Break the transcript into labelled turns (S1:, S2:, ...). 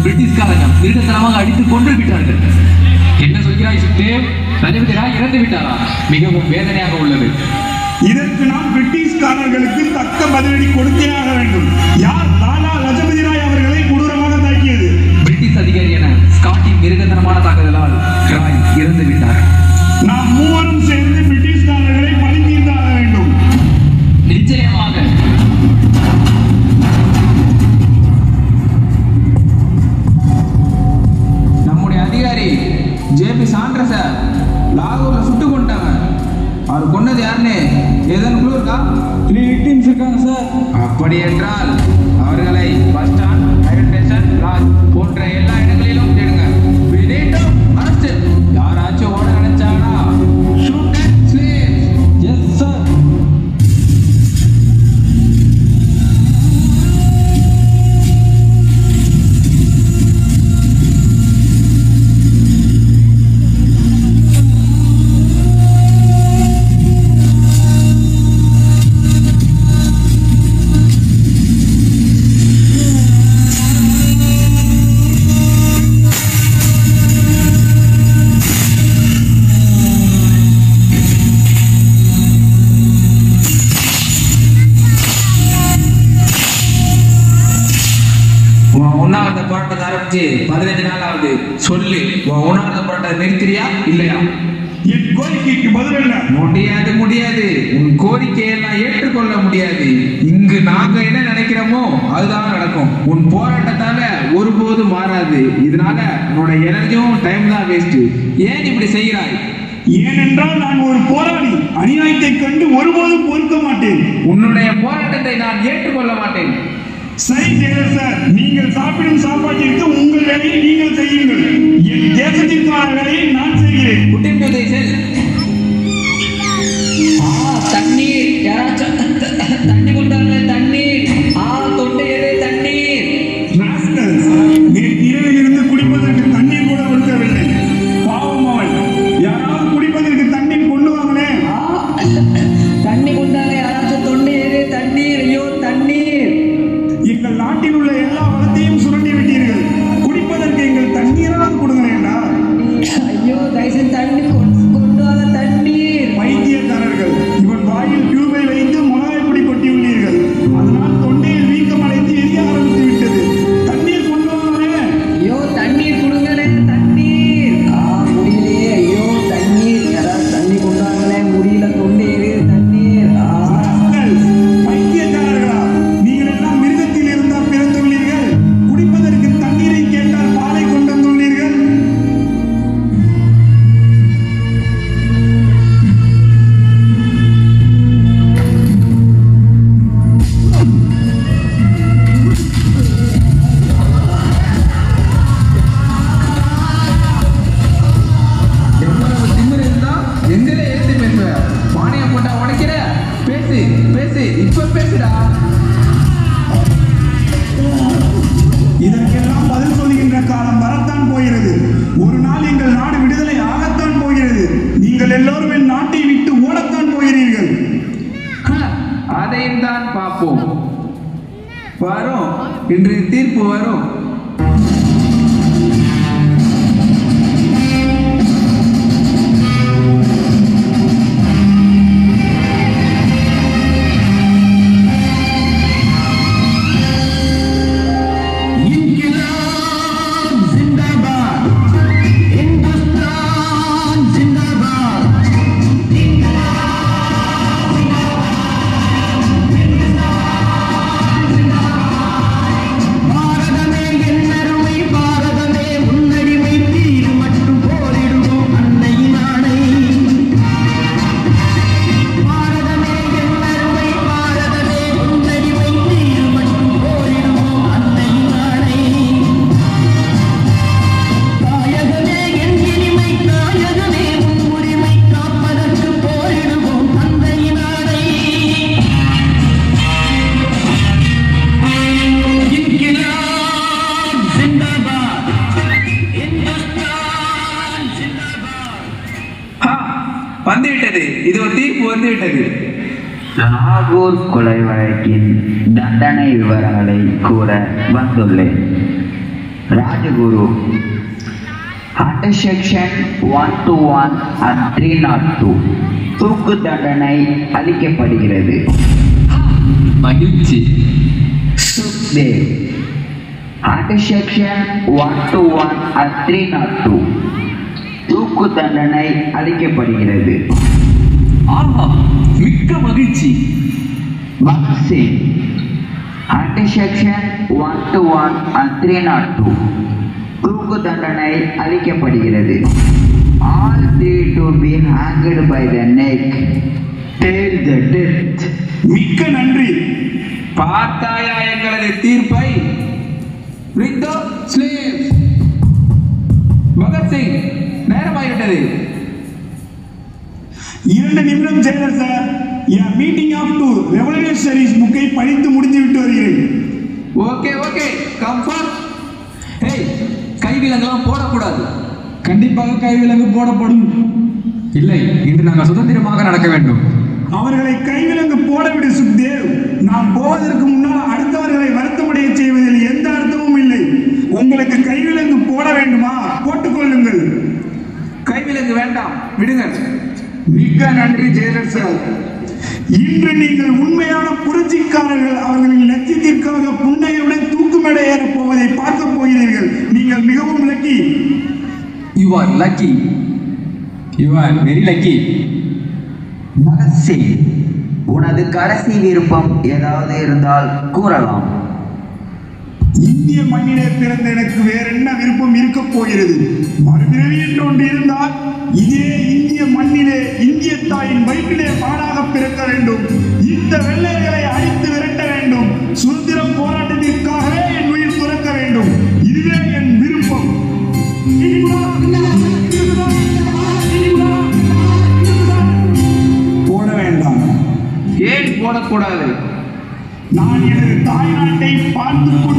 S1: பிரிட்டிஷ்காரங்க மிருகத்தனமாக அடித்து கொன்று விட்டார்கள்
S2: என்ன சொல்கிறாய் சுக்தேவ் லஜபதி ராய் இறந்து விட்டாரா மிகவும் வேதனையாக உள்ளது
S3: இதற்கு நாம் பிரிட்டிஷ்காரர்களுக்கு தக்க பதிலடி கொடுத்தே ஆக வேண்டும் யார் லாலா லஜபதி ராய் அவர்களை கொடூரமாக தாக்கியது
S1: பிரிட்டிஷ் அதிகாரியான ஸ்காட்டின் மிருகத்தனமான தாக்குதலால் ராய் இறந்து விட்டார்
S3: நாம் மூவரும் சேர்ந்து பிரிட்டிஷ்காரர்களை பழி தீர்த்தாக வேண்டும்
S1: நிச்சயமாக
S4: நம்முடைய அதிகாரி ஜேபி சாண்ட்ரஸ லாகூர்ல சுட்டு கொண்டாங்க அவர் கொன்னது யாருன்னு ஏதேனும் குழு இருக்கா
S5: த்ரீ விக்டிம்ஸ் இருக்காங்க சார்
S4: அப்படி என்றால் அவர்களை bus stand railway station lodge போன்ற எல்லா இடங்களிலும் தேடுங்க We need to arrest him. யாராச்சும் ஓட நினைச்சாங்கன்னா shoot and sleep.
S5: Yes sir
S4: உன் உண்ணாவிரத போராட்டத்தை ஆரம்பிச்சு பதினஞ்சு நாள் ஆகுது சொல்லு உன் உண்ணாவிரத போராட்டத்தை நிறுத்துறியா இல்லையா
S3: என் கோரிக்கைக்கு பதில் என்ன
S4: முடியாது முடியாது உன் கோரிக்கையெல்லாம் ஏற்றுக்கொள்ள முடியாது இங்கு நாங்க என்ன நினைக்கிறோமோ அதுதான் நடக்கும் உன் போராட்டத்தால ஒருபோதும் மாறாது இதனால உன்னோட எனர்ஜியும் டைம் தான் வேஸ்ட் ஏன் இப்படி செய்கிறாய்
S3: ஏனென்றால் நான் ஒரு போராளி அநியாயத்தை கண்டு ஒருபோதும் பொறுக்க மாட்டேன்
S4: உன்னுடைய போராட்டத்தை நான் ஏற்றுக்கொள்ள மாட்டேன்
S3: சரி டெய்லர் சார் நீங்கள் சாப்பிடும் சாப்பாட்டிற்கு உங்கள் வேலையை நீங்கள் செய்யுங்கள் என் தேசத்திற்கான வேலையை நான் செய்கிறேன்
S4: குட்டி டு தி செல்
S1: ஆ தண்ணீர் யாராச்சும் தண்ணி கொண்டாங்க தண்ணீர் ஆ தொண்டையரே தண்ணீர்
S3: ராஸ்கல்ஸ், நேற்று இரவிலிருந்து குடிப்பதற்கு தண்ணீர் கூட கொடுக்கவில்லை பாவம் அவன் யாராவது குடிப்பதற்கு தண்ணீர் கொண்டு வாங்களேன்
S1: ஆ தண்ணி கொண்டாங்க யாராச்சும் தொண்டையரே தண்ணீர் ஐயோ தண்ணீர்
S3: எங்கள் நாட்டில் உள்ள எல்லா வளத்தையும் சுரண்டி விட்டீர்கள் குடிப்பதற்கு எங்கள் தண்ணீராவது கொடுங்களேன்டா
S1: ஐயோ தயவுசெய்து தண்ணி கொண்டு கொண்டு வாங்க தண்ணீர்
S3: பைத்தியக்காரர்கள் இவன் வாயில் டியூபை வைத்து மிளகாய் பொடி கொட்டியுள்ளீர்கள் அதனால் தொண்டையில் வீக்கம் அடைந்து எரிய ஆரம்பித்து விட்டது தண்ணீர் கொண்டு வாங்களேன்
S1: ஐயோ தண்ணீர் கொடுங்களே தண்ணீர் ஆ முடியலையே ஐயோ தண்ணீர் யாராவது தண்ணி கொண்டாங்களே முடியல தொண்டையரே தண்ணீர் ஆ
S3: ராஸ்கல்ஸ், பைத்தியக்காரர்களா நீங்கள் எல்லாம் மிருகத்தில் இருந்தா பிறந்துள்ளீர்கள் குடிப்பதற்கு தண்ணீரை கேட்டால் பாலை கொண்டு வந்துள்ளீர்கள்
S4: எவ்வளவு திமிரு இருந்தா எங்களே எழுதி பேசுவ பானையை போட்டா உடைக்கிற பேசு பேசு இப்ப பேசுடா
S3: இதற்கெல்லாம் பதில் சொல்லுகின்ற காலம் வரத்தான் போகிறது ஒரு நாள் எங்கள் நாடு விடுதலை ஆகத்தான் போகிறது நீங்கள் எல்லோரும் என் நாட்டை விட்டு ஓடத்தான் போகிறீர்கள்
S4: ஹ, அதையும் தான் பார்ப்போம் வரும் இன்று தீர்ப்பு வரும்
S6: பாரதமே என்னருமை பாரதமே உன்னடிமை தீரு மட்டும் போரிடுவோம் அன்னையின் ஆணை பாரதமே என்னருமை பாரதமே உன்னடிமை தீரு மட்டும் போரிடுவோம் அன்னையின் ஆணை தாயகமே என் இனிமை தாயகமே உன் உரிமை காப்பதற்கு போரிடுவோம் தந்தையின் ஆணை இன்கிலாப் ஜிந்தாபாத் இந்துஸ்தான் ஜிந்தாபாத்
S4: ஹா, வந்துவிட்டது இது ஒரு தீர்ப்பு வந்துவிட்டது
S7: லாகூர் கொலை வழக்கின் தண்டனை விவரங்களை கூற வந்துள்ளேன்
S1: Rajguru under section one two one and three nought two தூக்கு தண்டனை அளிக்கப்படுகிறது
S2: மகிழ்ச்சி
S1: Sukhdev under section one two one and three nought two தூக்கு தண்டனை அளிக்கப்படுகிறது
S2: ஆஹா மிக்க மகிழ்ச்சி
S1: Bhagat Singh under section one two one and three nought two தூக்கு தண்டனை அளிக்கப்படுகிறது all three to be hanged by the neck till the death
S3: மிக்க நன்றி
S4: பார்த்தாயா எங்களது தீர்ப்பை ரிக்தோ ஸ்லேவ் பகத்சிங் நேரமாகிவிட்டது
S3: இரண்டு நிமிடம் ஜெயலர் சார் என் மீட்டிங் ஆஃப் டூ ரெவல்யூஷனரிஸ் புக்கை படித்து முடித்து விட்டு வருகிறேன்
S4: ஓகே ஓகே கம்ஃபர்ட் ஏய் கைவிலங்கெல்லாம் போடக்கூடாது
S5: கண்டிப்பாக கைவிலங்கு போடப்படும்
S2: இல்லை இன்று நாங்கள் சுதந்திரமாக நடக்க வேண்டும்
S3: அவர்களை கைவிலங்கு போடவிடு சுக்தேவ் நாம் போவதற்கு முன்னால் அடுத்தவர்களை வருத்தமடைய செய்வதில் எந்த அர்த்தமும் இல்லை உங்களுக்கு கைவிலங்கு போட வேண்டுமா போட்டுக்கொள்ளுங்கள்
S4: கைவிலங்கு வேண்டாம் விடுங்கள்
S3: மிக்க நன்றி ஜெயலர் சார் இன்று நீங்கள் உண்மையான புரட்சிக்காரர்கள் அவர்களின் லட்சியத்திற்காக புன்னையுடன் தூக்குமேடை ஏறப் போவதை பார்க்க போகிறீர்கள் நீங்கள் மிகவும் lucky
S2: you are lucky you are very lucky
S1: Bhagat Singh உனது கடைசி விருப்பம் ஏதாவது இருந்தால் கூறலாம்
S3: இந்திய மண்ணிலே பிறந்த எனக்கு வேற என்ன விருப்பம் இருக்க போகிறது மறுபிறவி என்று ஒன்று இருந்தால் இதே இந்திய மண்ணிலே இந்திய தாயின் வயிற்றிலே மாடாக பிறக்க வேண்டும் இந்த வெள்ளையர்களை அடித்து விரட்ட வேண்டும் சுதந்திர போராட்டத்திற்காகவே என் உயிர் துறக்க வேண்டும் இதுவே என் விருப்பம் போட வேண்டாம்
S4: ஏன் போடக்கூடாது
S3: நான் எனது தாய்நாட்டை பார்த்து